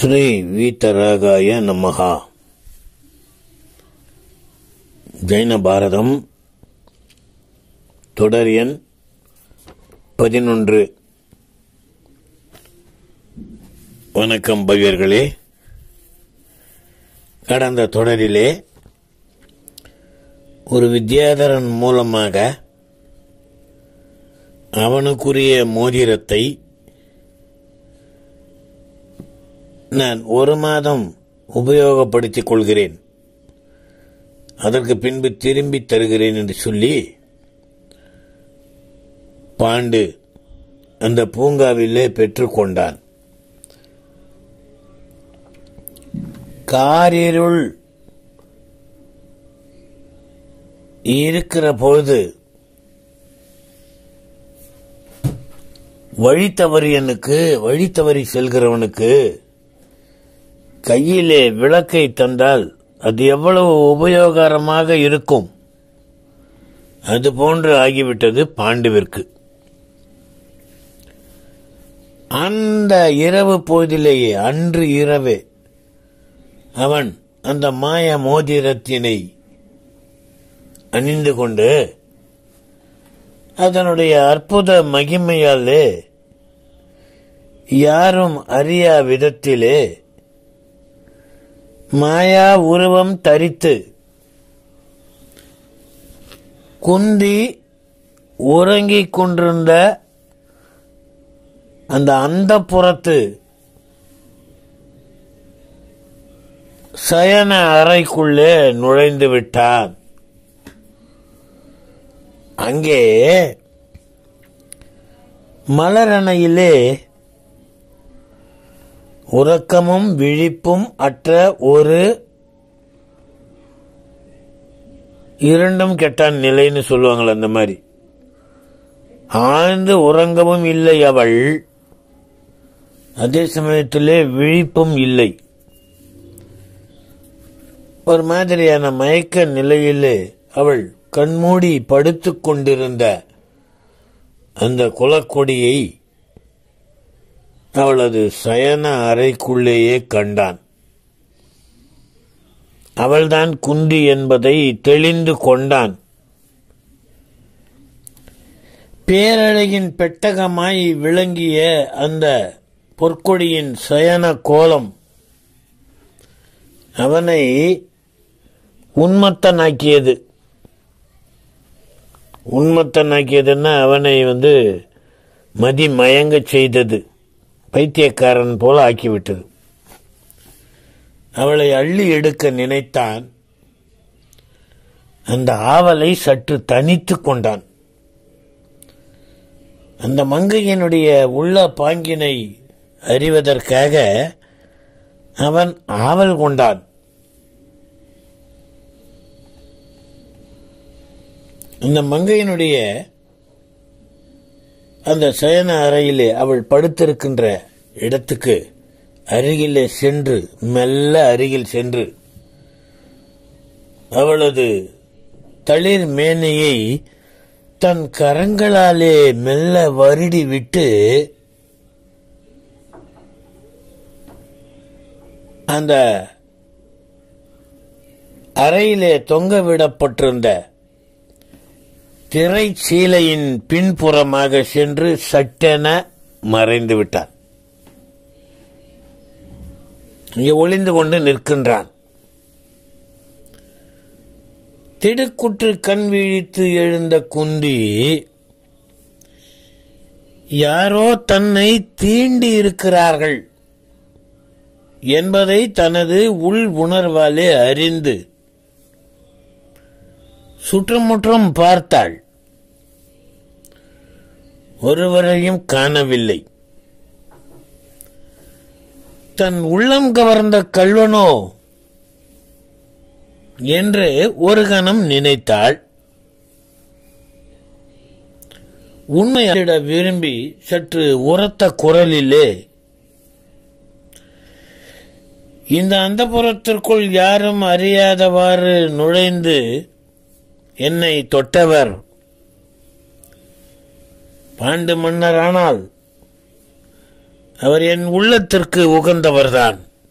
ஸ்ரீ வீத்தராகாய நமஹா ஜைன பாரதம் தொடர் எண் பதினொன்று வணக்கம் பவியர்களே கடந்த தொடரிலே ஒரு வித்யாதரன் மூலமாக அவனுக்குரிய மோதிரத்தை நான் ஒரு மாதம் உபயோகப்படுத்திக் கொள்கிறேன் அதற்கு பின்பு திரும்பி தருகிறேன் என்று சொல்லி பாண்டு அந்த பூங்காவிலே பெற்றுக்கொண்டான் காரிருள் இருக்கிற பொழுது வழி தவறியனுக்கு வழி தவறி செல்கிறவனுக்கு கையிலே விளக்கை தந்தால் அது எவ்வளவு உபயோகரமாக இருக்கும் அது போன்று ஆகிவிட்டது பாண்டுவிற்கு அந்த இரவு பொழுதிலேயே அன்று இரவே அவன் அந்த மாய மோதிரத்தினை அணிந்து கொண்டு அதனுடைய அற்புத மகிமையாலே யாரும் அறியா விதத்திலே மாயா உருவம் தரித்து குந்தி உறங்கிக் கொண்டிருந்த அந்த அந்த புறத்து சயன அறைக்குள்ளே நுழைந்து விட்டான் அங்கே மலரணையிலே உறக்கமும் விழிப்பும் அற்ற ஒரு இரண்டும் கெட்டான் நிலைன்னு சொல்லுவாங்களே அந்த மாதிரி ஆழ்ந்து உறங்கவும் இல்லை அவள் அதே சமயத்திலே விழிப்பும் இல்லை ஒரு மாதிரியான மயக்க நிலையிலே அவள் கண்மூடி படுத்துக் கொண்டிருந்த அந்த குலக்கொடியை அவளது சயன அறைக்குள்ளேயே கண்டான் அவள்தான் குந்தி என்பதை தெளிந்து கொண்டான் பேரழகின் பெட்டகமாய் விளங்கிய அந்த பொற்கொடியின் சயன கோலம் அவனை உன்மத்தனாக்கியது உன்மத்தனாக்கியதுன்னா அவனை வந்து மதி மயங்க செய்தது பைத்தியக்காரன் போல ஆக்கிவிட்டது அவளை அள்ளி எடுக்க நினைத்தான் அந்த ஆவலை சற்று தனித்து கொண்டான் அந்த மங்கையினுடைய உள்ள பாங்கினை அறிவதற்காக அவன் ஆவல் கொண்டான் இந்த மங்கையினுடைய அந்த சயன அறையிலே அவள் படுத்திருக்கின்ற இடத்துக்கு அருகிலே சென்று மெல்ல அருகில் சென்று அவளது தளிர் மேனையை தன் கரங்களாலே மெல்ல வருடி விட்டு அந்த அறையிலே தொங்க விடப்பட்டிருந்த திரைச்சீலையின் பின்புறமாக சென்று சட்டென மறைந்து விட்டான் இங்கே ஒளிந்து கொண்டு நிற்கின்றான் திடுக்குற்று கண் விழித்து எழுந்த குந்தி யாரோ தன்னை தீண்டி இருக்கிறார்கள் என்பதை தனது உள் உணர்வாலே அறிந்து சுற்றுமுற்றும் பார்த்தாள் ஒருவரையும் காணவில்லை தன் உள்ளம் கவர்ந்த கல்வனோ என்று ஒரு கணம் நினைத்தாள் உண்மையிட விரும்பி சற்று உரத்த குரலிலே இந்த அந்தப்புறத்திற்குள் யாரும் அறியாதவாறு நுழைந்து என்னை தொட்டவர் பாண்டு மன்னரானால் அவர் என் உள்ளத்திற்கு உகந்தவர்தான்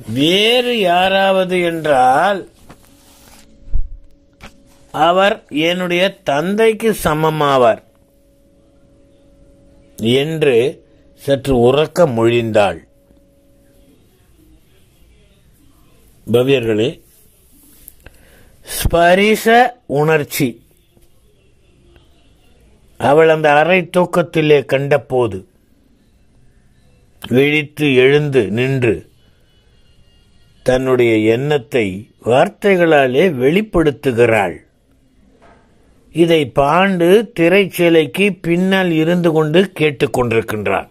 வேறு யாராவது என்றால் அவர் என்னுடைய தந்தைக்கு சமமாவார் என்று சற்று உறக்க மொழிந்தாள் பவ்யர்களே ஸ்பரிச உணர்ச்சி அவள் அந்த அரை தூக்கத்திலே கண்டபோது விழித்து எழுந்து நின்று தன்னுடைய எண்ணத்தை வார்த்தைகளாலே வெளிப்படுத்துகிறாள் இதை பாண்டு திரைச்சீலைக்கு பின்னால் இருந்து கொண்டு கேட்டுக்கொண்டிருக்கின்றான்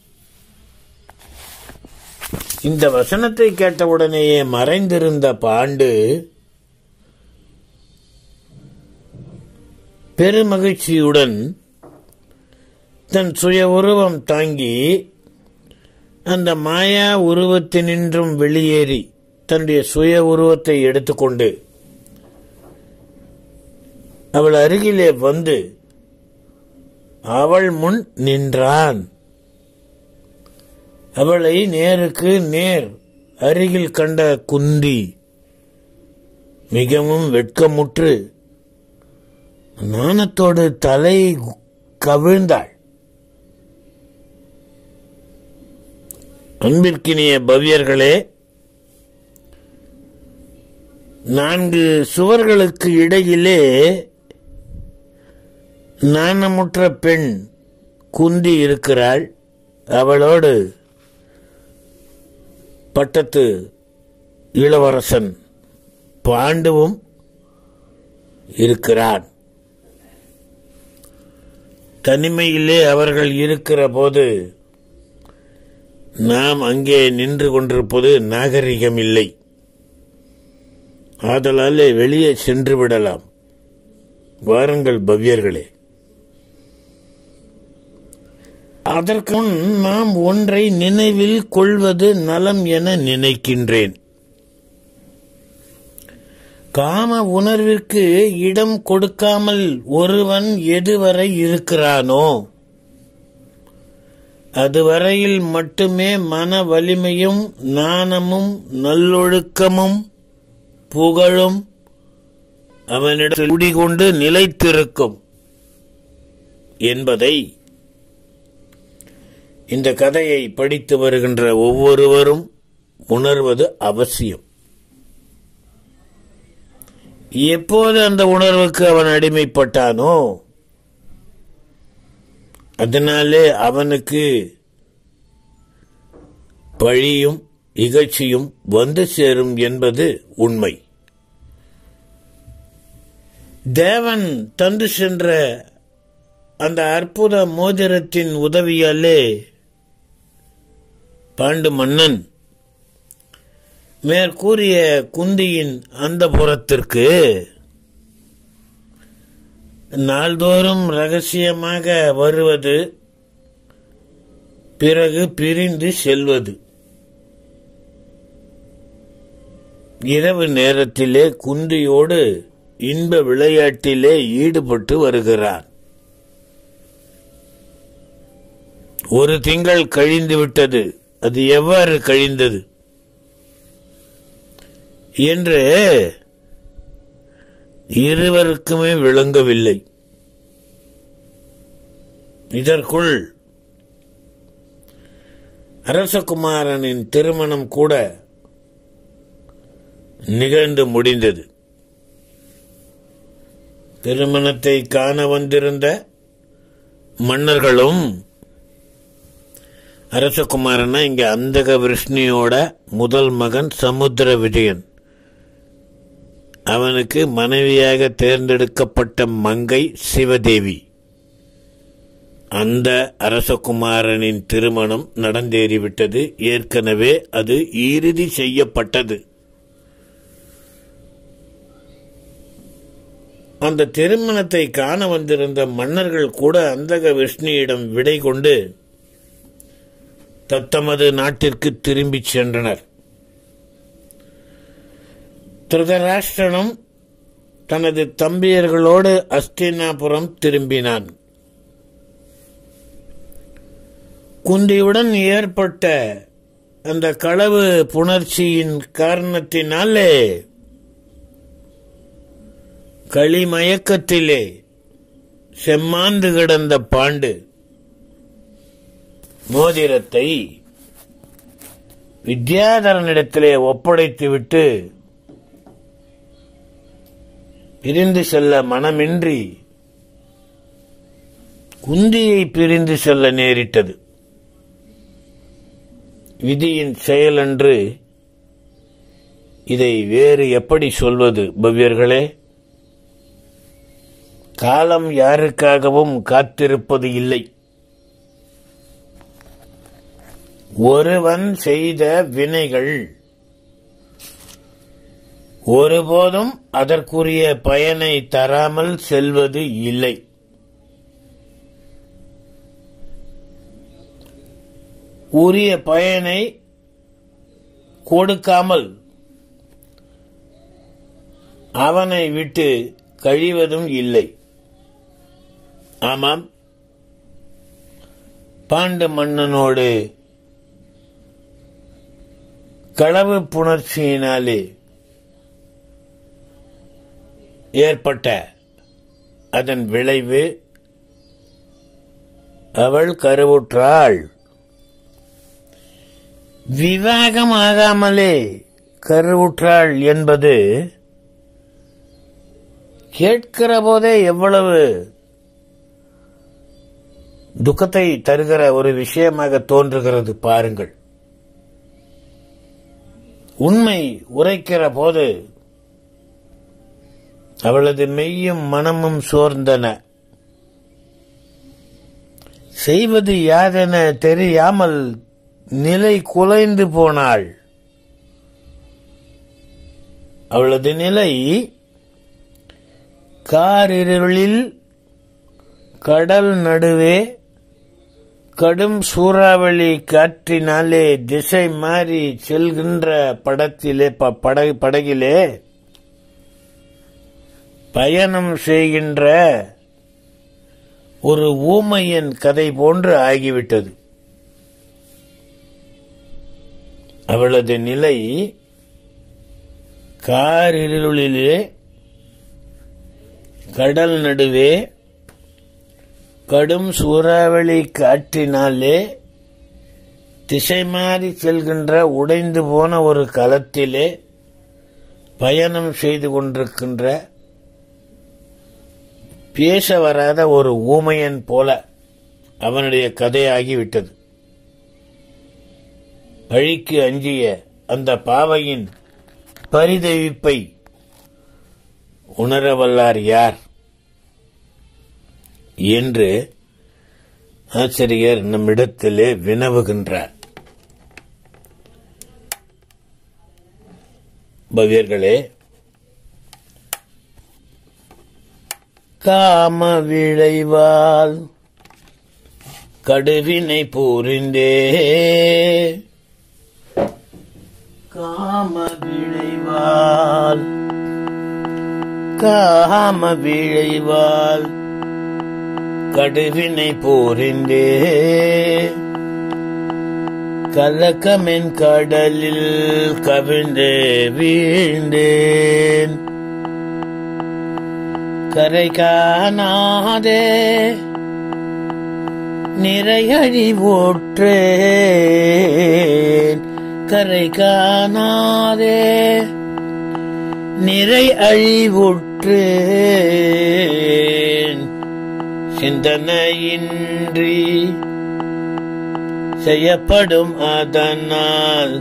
இந்த வசனத்தை கேட்டவுடனேயே மறைந்திருந்த பாண்டு பெருமகிழ்ச்சியுடன் தன் சுய உருவம் தாங்கி அந்த மாயா உருவத்தினின்றும் வெளியேறி தன்னுடைய சுய உருவத்தை எடுத்துக்கொண்டு அவள் அருகிலே வந்து அவள் முன் நின்றான் அவளை நேருக்கு நேர் அருகில் கண்ட குந்தி மிகவும் வெட்கமுற்று நாணத்தோடு தலை கவிழ்ந்தாள் அன்பிற்கினிய பவ்யர்களே நான்கு சுவர்களுக்கு இடையிலே நாணமுற்ற பெண் குந்தி இருக்கிறாள் அவளோடு பட்டத்து இளவரசன் பாண்டுவும் இருக்கிறான் தனிமையிலே அவர்கள் இருக்கிற போது நாம் அங்கே நின்று கொண்டிருப்பது நாகரிகம் இல்லை ஆதலாலே வெளியே சென்று விடலாம் வாருங்கள் பவ்யர்களே அதற்கு முன் நாம் ஒன்றை நினைவில் கொள்வது நலம் என நினைக்கின்றேன் காம உணர்விற்கு இடம் கொடுக்காமல் ஒருவன் எதுவரை இருக்கிறானோ அதுவரையில் மட்டுமே மன வலிமையும் நாணமும் நல்லொழுக்கமும் புகழும் அவனிடத்தில் குடிகொண்டு நிலைத்திருக்கும் என்பதை இந்த கதையை படித்து வருகின்ற ஒவ்வொருவரும் உணர்வது அவசியம் எப்போது அந்த உணர்வுக்கு அவன் அடிமைப்பட்டானோ அதனாலே அவனுக்கு பழியும் இகழ்ச்சியும் வந்து சேரும் என்பது உண்மை தேவன் தந்து சென்ற அந்த அற்புத மோதிரத்தின் உதவியாலே பாண்டு மன்னன் மேற்கூறிய குந்தியின் அந்த புறத்திற்கு நாள்தோறும் ரகசியமாக வருவது பிறகு பிரிந்து செல்வது இரவு நேரத்திலே குந்தியோடு இன்ப விளையாட்டிலே ஈடுபட்டு வருகிறார் ஒரு திங்கள் கழிந்து விட்டது அது எவ்வாறு கழிந்தது என்று இருவருக்குமே விளங்கவில்லை இதற்குள் அரசகுமாரனின் திருமணம் கூட நிகழ்ந்து முடிந்தது திருமணத்தை காண வந்திருந்த மன்னர்களும் அரசகுமாரனா இங்க அந்தக விஷ்ணுவோட முதல் மகன் சமுத்திர விஜயன் அவனுக்கு மனைவியாக தேர்ந்தெடுக்கப்பட்ட மங்கை சிவதேவி அந்த அரசகுமாரனின் திருமணம் நடந்தேறிவிட்டது ஏற்கனவே அது இறுதி செய்யப்பட்டது அந்த திருமணத்தை காண வந்திருந்த மன்னர்கள் கூட அந்தக விஷ்ணுவிடம் விடை கொண்டு தத்தமது நாட்டிற்கு திரும்பிச் சென்றனர் திருதராஷ்டிரனும் தனது தம்பியர்களோடு அஸ்தினாபுரம் திரும்பினான் குந்தியுடன் ஏற்பட்ட அந்த களவு புணர்ச்சியின் காரணத்தினாலே களிமயக்கத்திலே செம்மாந்து கிடந்த பாண்டு மோதிரத்தை வித்யாதரனிடத்திலே ஒப்படைத்துவிட்டு பிரிந்து செல்ல மனமின்றி குந்தியை பிரிந்து செல்ல நேரிட்டது விதியின் செயலன்று இதை வேறு எப்படி சொல்வது பவ்யர்களே காலம் யாருக்காகவும் காத்திருப்பது இல்லை ஒருவன் செய்த வினைகள் ஒருபோதும் அதற்குரிய பயனை தராமல் செல்வது இல்லை உரிய பயனை கொடுக்காமல் அவனை விட்டு கழிவதும் இல்லை ஆமாம் பாண்டு மன்னனோடு களவு புணர்ச்சியினாலே ஏற்பட்ட அதன் விளைவு அவள் கருவுற்றாள் விவாகமாகாமலே கருவுற்றாள் என்பது கேட்கிற போதே எவ்வளவு துக்கத்தை தருகிற ஒரு விஷயமாக தோன்றுகிறது பாருங்கள் உண்மை உரைக்கிற போது அவளது மெய்யும் மனமும் சோர்ந்தன செய்வது யாதென தெரியாமல் நிலை குலைந்து போனாள் அவளது நிலை காரிருளில் கடல் நடுவே கடும் சூறாவளி காற்றினாலே திசை மாறி செல்கின்ற படத்திலே ப- படகு படகிலே பயணம் செய்கின்ற ஒரு ஊமையின் கதை போன்று ஆகிவிட்டது அவளது நிலை காரிருளிலே கடல் நடுவே கடும் சூறாவளி காற்றினாலே திசை மாறி செல்கின்ற உடைந்து போன ஒரு களத்திலே பயணம் செய்து கொண்டிருக்கின்ற பேச வராத ஒரு ஊமையன் போல அவனுடைய கதையாகிவிட்டது பழிக்கு அஞ்சிய அந்த பாவையின் பரிதவிப்பை உணரவல்லார் யார் என்று ஆசிரியர் நம்மிடத்திலே வினவுகின்றார் பவ்யர்களே காம விளைவால் கடுவினை பூரிந்தே காம விளைவால் காம விளைவால் கடுவினை பூரிந்தே கலக்கமென் கடலில் கவிழ்ந்தே வீழ்ந்தேன் கரை காணாதே நிறையழிவோற்றேன் கரை காணாதே நிறை அழிவுற்றேன் சிந்தனையின்றி செய்யப்படும் அதனால்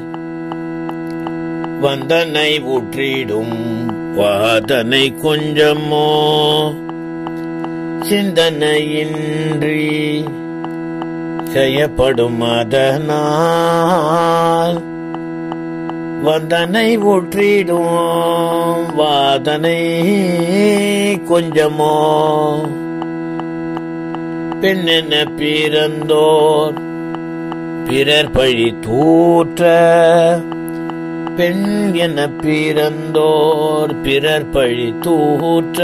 வந்தனை ஊற்றிடும் வாதனை கொஞ்சமோ சிந்தனையின்றி செய்யப்படும் அதனால் வந்தனை ஊற்றிடும் வாதனை கொஞ்சமோ பெண்ணென பிறந்தோர் பிறர் பழி தூற்ற பெண் என பிறந்தோர் பிறர் பழி தூற்ற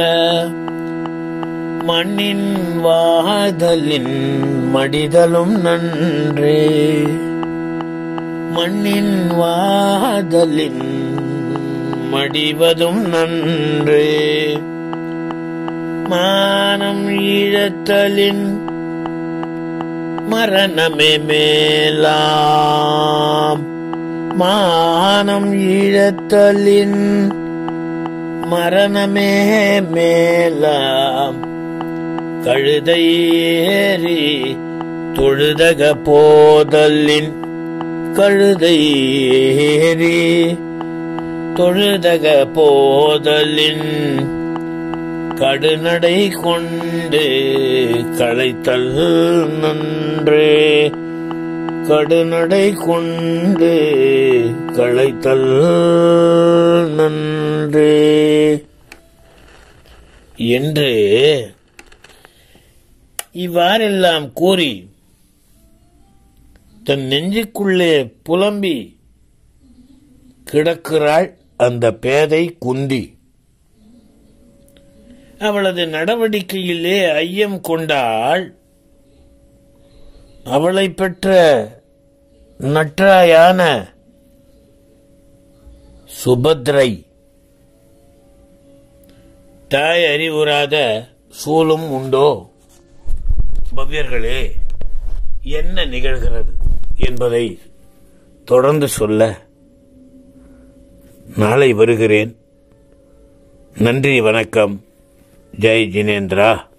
மண்ணின் வாதலின் மடிதலும் நன்றே மண்ணின் வாதலின் மடிவதும் நன்று மானம் ஈழத்தலின் மரணமே மேலாம் மானம் ஈழத்தலின் மரணமே மேலாம் கழுதையேறி தொழுதக போதலின் கழுதையேறி தொழுதக போதலின் கடுநடை கொண்டு களைத்தல் நன்றே கடுநடை கொண்டு களைத்தல் நன்றே என்று இவ்வாறெல்லாம் கூறி தன் நெஞ்சுக்குள்ளே புலம்பி கிடக்கிறாள் அந்த பேதை குந்தி அவளது நடவடிக்கையிலே ஐயம் கொண்டாள் அவளை பெற்ற நற்றாயான சுபத்ரை தாய் அறிவுறாத சூலும் உண்டோ பவ்யர்களே என்ன நிகழ்கிறது என்பதை தொடர்ந்து சொல்ல நாளை வருகிறேன் நன்றி வணக்கம் ஜெய் ஜினேந்திரா